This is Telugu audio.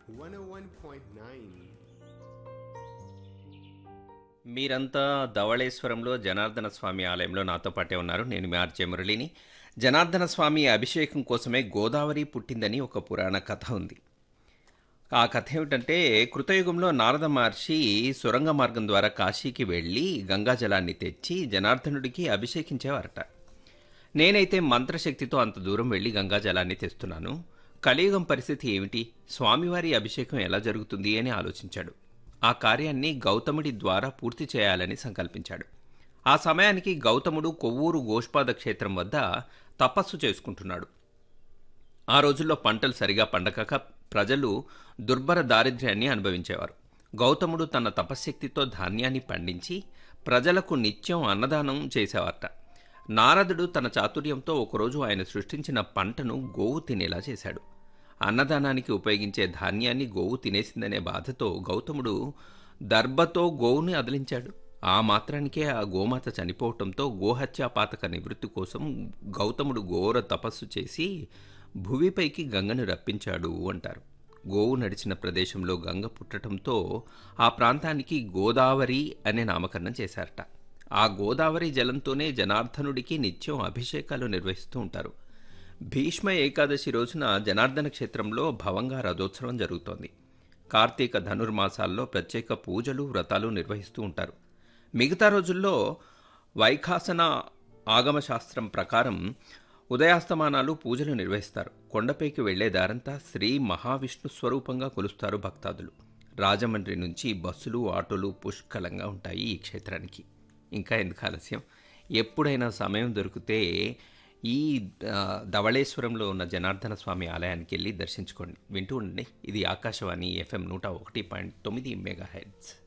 101.9 మీరంతా ధవళేశ్వరంలో జనార్దన స్వామి ఆలయంలో నాతో పాటే ఉన్నారు నేను మీ ఆర్జే మురళిని జనార్దన స్వామి అభిషేకం కోసమే గోదావరి పుట్టిందని ఒక పురాణ కథ ఉంది ఆ కథ ఏమిటంటే కృతయుగంలో నారద మహర్షి సొరంగ మార్గం ద్వారా కాశీకి వెళ్ళి గంగాజలాన్ని తెచ్చి జనార్దనుడికి అభిషేకించేవారట నేనైతే మంత్రశక్తితో అంత దూరం వెళ్ళి గంగాజలాన్ని తెస్తున్నాను కలియుగం పరిస్థితి ఏమిటి స్వామివారి అభిషేకం ఎలా జరుగుతుంది అని ఆలోచించాడు ఆ కార్యాన్ని గౌతముడి ద్వారా పూర్తి చేయాలని సంకల్పించాడు ఆ సమయానికి గౌతముడు కొవ్వూరు గోష్పాద క్షేత్రం వద్ద తపస్సు చేసుకుంటున్నాడు ఆ రోజుల్లో పంటలు సరిగా పండకక ప్రజలు దుర్భర దారిద్ర్యాన్ని అనుభవించేవారు గౌతముడు తన తపశ్శక్తితో ధాన్యాన్ని పండించి ప్రజలకు నిత్యం అన్నదానం చేసేవారట నారదుడు తన చాతుర్యంతో ఒకరోజు ఆయన సృష్టించిన పంటను గోవు తినేలా చేశాడు అన్నదానానికి ఉపయోగించే ధాన్యాన్ని గోవు తినేసిందనే బాధతో గౌతముడు దర్భతో గోవుని అదిలించాడు ఆ మాత్రానికే ఆ గోమాత చనిపోవటంతో గోహత్యా పాతక నివృత్తి కోసం గౌతముడు ఘోర తపస్సు చేసి భువిపైకి గంగను రప్పించాడు అంటారు గోవు నడిచిన ప్రదేశంలో గంగ పుట్టడంతో ఆ ప్రాంతానికి గోదావరి అనే నామకరణం చేశారట ఆ గోదావరి జలంతోనే జనార్దనుడికి నిత్యం అభిషేకాలు నిర్వహిస్తూ ఉంటారు భీష్మ ఏకాదశి రోజున జనార్దన క్షేత్రంలో భవంగా రథోత్సవం జరుగుతోంది కార్తీక ధనుర్మాసాల్లో ప్రత్యేక పూజలు వ్రతాలు నిర్వహిస్తూ ఉంటారు మిగతా రోజుల్లో వైఖాసన ఆగమశాస్త్రం ప్రకారం ఉదయాస్తమానాలు పూజలు నిర్వహిస్తారు కొండపైకి వెళ్లే దారంతా శ్రీ మహావిష్ణు స్వరూపంగా కొలుస్తారు భక్తాదులు రాజమండ్రి నుంచి బస్సులు ఆటోలు పుష్కలంగా ఉంటాయి ఈ క్షేత్రానికి ఇంకా ఎందుకు ఆలస్యం ఎప్పుడైనా సమయం దొరికితే ఈ ఆ, ధవళేశ్వరంలో ఉన్న జనార్దన స్వామి ఆలయానికి వెళ్ళి దర్శించుకోండి వింటూ ఉండండి ఇది ఆకాశవాణి ఎఫ్ఎం నూట ఒకటి పాయింట్ తొమ్మిది మెగా హెడ్స్